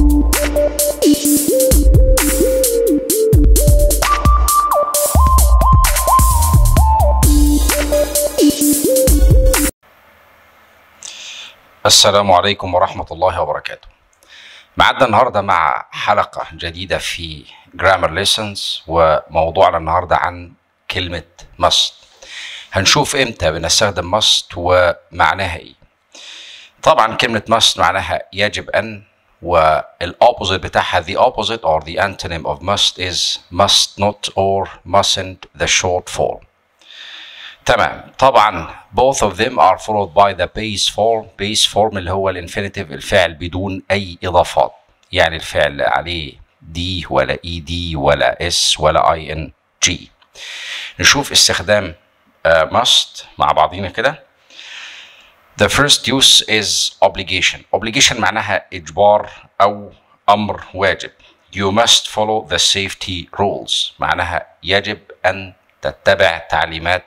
السلام عليكم ورحمة الله وبركاته معدنا النهاردة مع حلقة جديدة في Grammar Lessons وموضوعنا النهاردة عن كلمة must هنشوف امتى بنستخدم must ومعناها ايه طبعا كلمة must معناها يجب أن والopposite بتاعها the opposite or the antonym of must is must not or mustn't the short form تمام طبعا both of them are followed by the base form base form اللي هو الانفينيتيف الفعل بدون اي اضافات يعني الفعل عليه دي ولا اي دي ولا اس ولا اي ان جي نشوف استخدام uh, must مع بعضينا كده The first use is obligation obligation معناها اجبار او امر واجب You must follow the safety rules معناها يجب ان تتبع تعليمات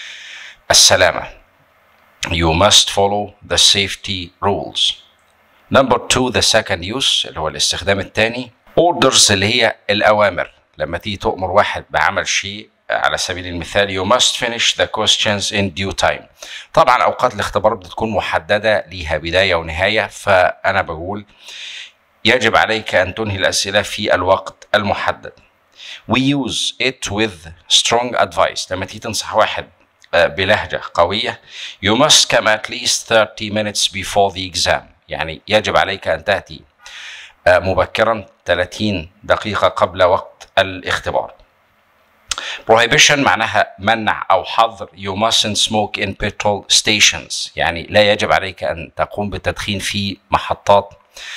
السلامة. You must follow the safety rules. Number two, the second use اللي هو الاستخدام الثاني orders اللي هي الأوامر. لما تيجي تؤمر واحد بعمل شيء على سبيل المثال you must finish the questions in due time. طبعا أوقات الاختبار بتكون محددة ليها بداية ونهاية فأنا بقول يجب عليك أن تنهي الأسئلة في الوقت المحدد. We use it with strong advice. لما تيجي تنصح واحد بلهجة قوية you must come at least 30 minutes before the exam يعني يجب عليك أن تأتي مبكرا 30 دقيقة قبل وقت الاختبار prohibition معناها منع أو حظر you mustn't smoke in petrol stations يعني لا يجب عليك أن تقوم بالتدخين في محطات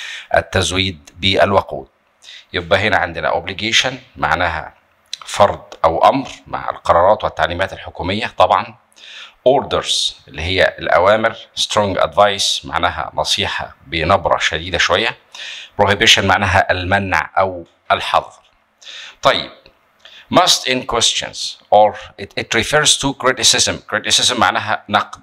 التزويد بالوقود يبقى هنا عندنا obligation معناها فرض او امر مع القرارات والتعليمات الحكوميه طبعا orders اللي هي الاوامر strong advice معناها نصيحه بنبره شديده شويه prohibition معناها المنع او الحظر طيب must in questions or it, it refers to criticism criticism معناها نقد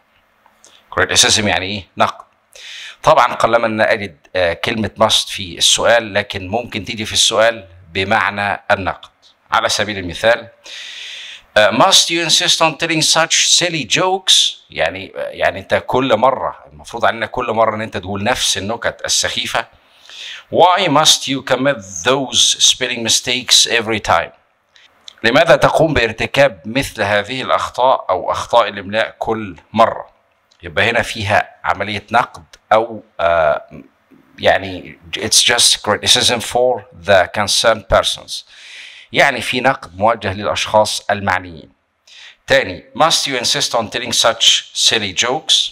criticism يعني ايه نقد طبعا قلما ان اجد كلمه must في السؤال لكن ممكن تيجي في السؤال بمعنى النقد على سبيل المثال uh, must you insist on telling such silly jokes يعني يعني انت كل مره المفروض علينا كل مره ان انت تقول نفس النكت السخيفه why must you commit those spelling mistakes every time لماذا تقوم بارتكاب مثل هذه الاخطاء او اخطاء الاملاء كل مره يبقى هنا فيها عمليه نقد او uh, يعني it's just criticism for the concerned persons يعني في نقد موجه للأشخاص المعنيين. تاني must you insist on telling such silly jokes?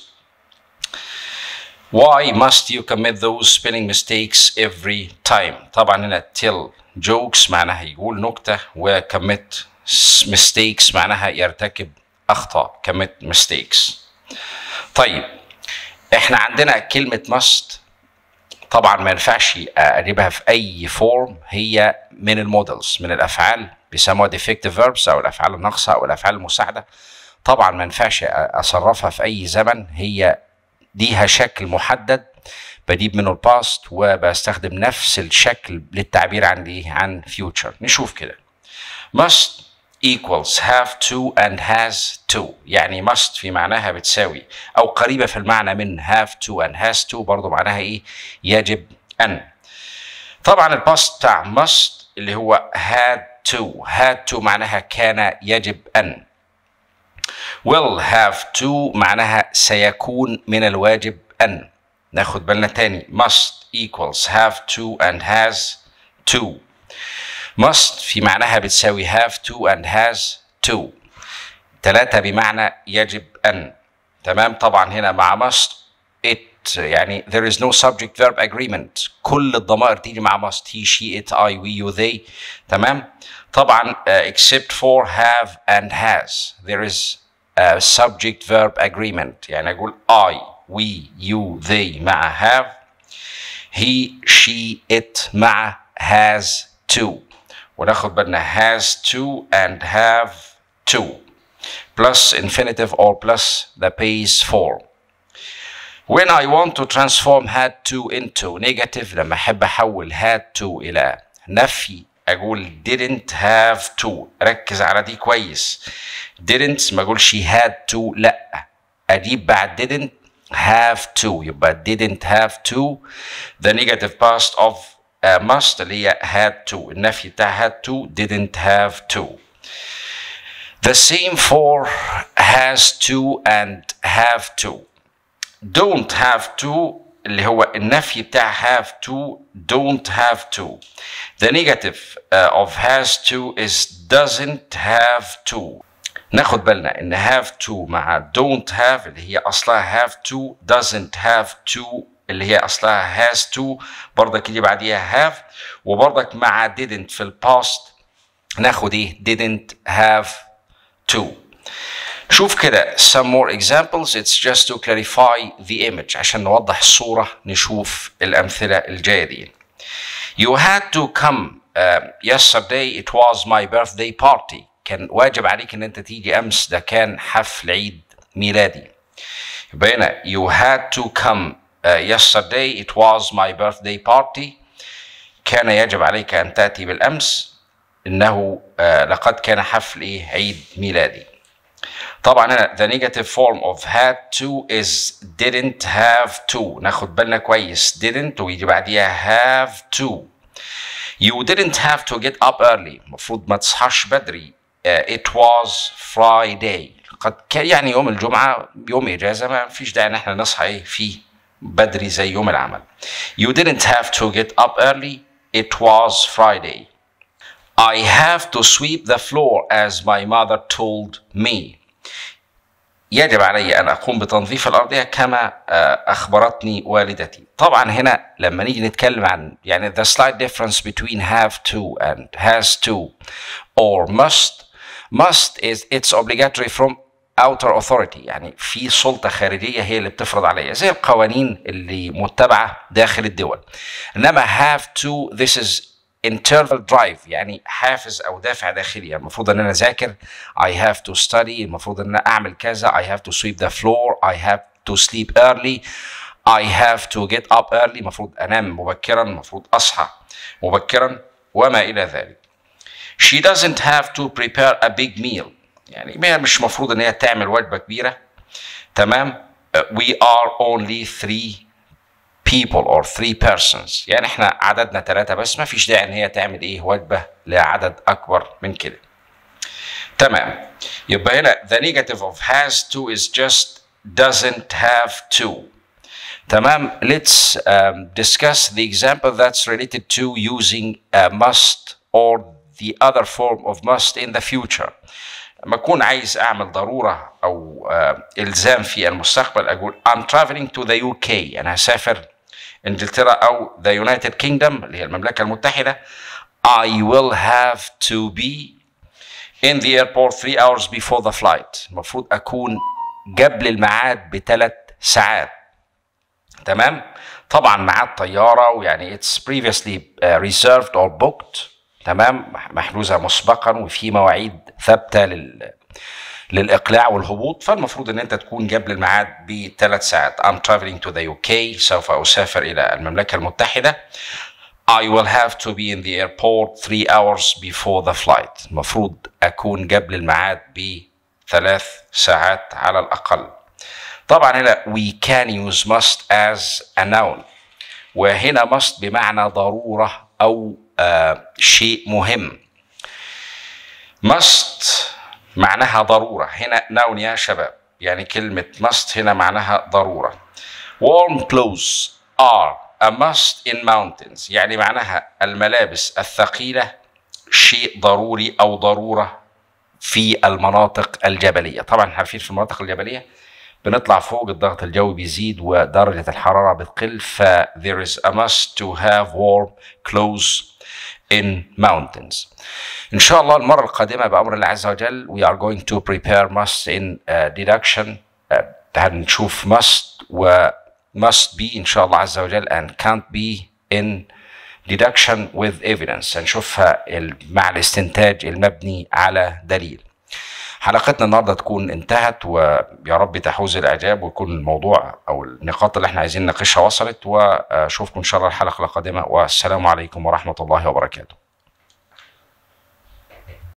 Why must you commit those spelling mistakes every time? طبعا هنا tell jokes معناها يقول نكتة و commit mistakes معناها يرتكب أخطاء commit mistakes. طيب احنا عندنا كلمة must طبعا ما ينفعش اجيبها في اي فورم هي من المودلز من الافعال بيسموها defective verbs او الافعال الناقصه او الافعال المساعده طبعا ما ينفعش اصرفها في اي زمن هي ليها شكل محدد بجيب منه الباست وبستخدم نفس الشكل للتعبير عن ايه عن future نشوف كده must equals have to and has to يعني must في معناها بتساوي او قريبة في المعنى من have to and has to برضو معناها ايه يجب ان طبعا الباست بتاع must اللي هو had to had to معناها كان يجب ان will have to معناها سيكون من الواجب ان ناخد بالنا تاني must equals have to and has to must في معناها بتساوي have to and has to ثلاثة بمعنى يجب أن تمام طبعا هنا مع must it يعني there is no subject verb agreement كل الضمائر تيجي مع must he she it I we you they تمام طبعا uh, except for have and has there is a subject verb agreement يعني أقول I we you they مع have he she it مع has to وناخد بالنا has to and have to plus infinitive or plus the base form when I want to transform had to into negative لما احب احول had to الى نفي اقول didn't have to ركز على دي كويس didn't ما اقولش had to لا اجيب بعد didn't have to يبقى didn't have to the negative past of uh, must اللي هي had to النفي بتاع had to didn't have to the same for has to and have to don't have to اللي هو النفي بتاع have to don't have to the negative uh, of has to is doesn't have to ناخد بالنا ان have to مع don't have اللي هي اصلها have to doesn't have to اللي هي اصلها has to برضك يجي بعديها have وبرضك مع didn't في الباست ناخد ايه didn't have to شوف كده some more examples it's just to clarify the image عشان نوضح الصورة نشوف الأمثلة الجاية دي You had to come uh, yesterday it was my birthday party كان واجب عليك ان انت تيجي امس ده كان حفل عيد ميلادي يبقى هنا you had to come uh, yesterday it was my birthday party كان يجب عليك ان تاتي بالامس انه uh, لقد كان حفل ايه عيد ميلادي طبعا هنا the negative form of had to is didn't have to ناخد بالنا كويس didn't ويجي بعديها have to you didn't have to get up early المفروض ما تصحاش بدري uh, it was Friday قد كان يعني يوم الجمعة يوم إجازة ما فيش داعي إن احنا نصحى إيه فيه بدري زي يوم العمل you didn't have to get up early it was Friday I have to sweep the floor as my mother told me يجب علي أن أقوم بتنظيف الأرضية كما أخبرتني والدتي طبعا هنا لما نيجي نتكلم عن يعني the slight difference between have to and has to or must must is it's obligatory from outer authority يعني في سلطة خارجية هي اللي بتفرض عليا زي القوانين اللي متبعة داخل الدول إنما have to this is internal drive يعني حافز او دافع داخلي المفروض ان انا اذاكر I have to study المفروض ان انا اعمل كذا I have to sweep the floor I have to sleep early I have to get up early المفروض انام مبكرا المفروض اصحى مبكرا وما الى ذلك She doesn't have to prepare a big meal يعني هي مش مفروض ان هي تعمل وجبة كبيرة تمام We are only three people or three persons يعني احنا عددنا ثلاثة بس ما فيش داعي ان هي تعمل ايه وجبة لعدد اكبر من كده تمام يبقى هنا the negative of has to is just doesn't have to تمام let's um, discuss the example that's related to using a must or the other form of must in the future لما اكون عايز اعمل ضروره او uh, الزام في المستقبل اقول I'm traveling to the UK انا هسافر انجلترا او the United Kingdom اللي هي المملكه المتحده I will have to be in the airport three hours before the flight المفروض اكون قبل الميعاد بثلاث ساعات تمام طبعا ميعاد طياره ويعني it's previously uh, reserved or booked تمام محجوزه مسبقا وفي مواعيد ثابته لل للاقلاع والهبوط فالمفروض ان انت تكون قبل الميعاد بثلاث ساعات I'm traveling to the UK سوف اسافر الى المملكه المتحده I will have to be in the airport three hours before the flight المفروض اكون قبل الميعاد بثلاث ساعات على الاقل طبعا هنا we can use must as a noun وهنا must بمعنى ضروره او آه شيء مهم must معناها ضرورة هنا noun يا شباب يعني كلمة must هنا معناها ضرورة warm clothes are a must in mountains يعني معناها الملابس الثقيلة شيء ضروري أو ضرورة في المناطق الجبلية طبعا عارفين في المناطق الجبلية بنطلع فوق الضغط الجوي بيزيد ودرجة الحرارة بتقل ف there is a must to have warm clothes in mountains. إن شاء الله المرة القادمة بأمر الله عز وجل we are going to prepare must in uh, deduction uh, هنشوف must و must be إن شاء الله عز وجل and can't be in deduction with evidence هنشوفها مع الاستنتاج المبني على دليل. حلقتنا النهارده تكون انتهت ويا رب تحوز الاعجاب ويكون الموضوع او النقاط اللي احنا عايزين نناقشها وصلت واشوفكم ان شاء الله الحلقه القادمه والسلام عليكم ورحمه الله وبركاته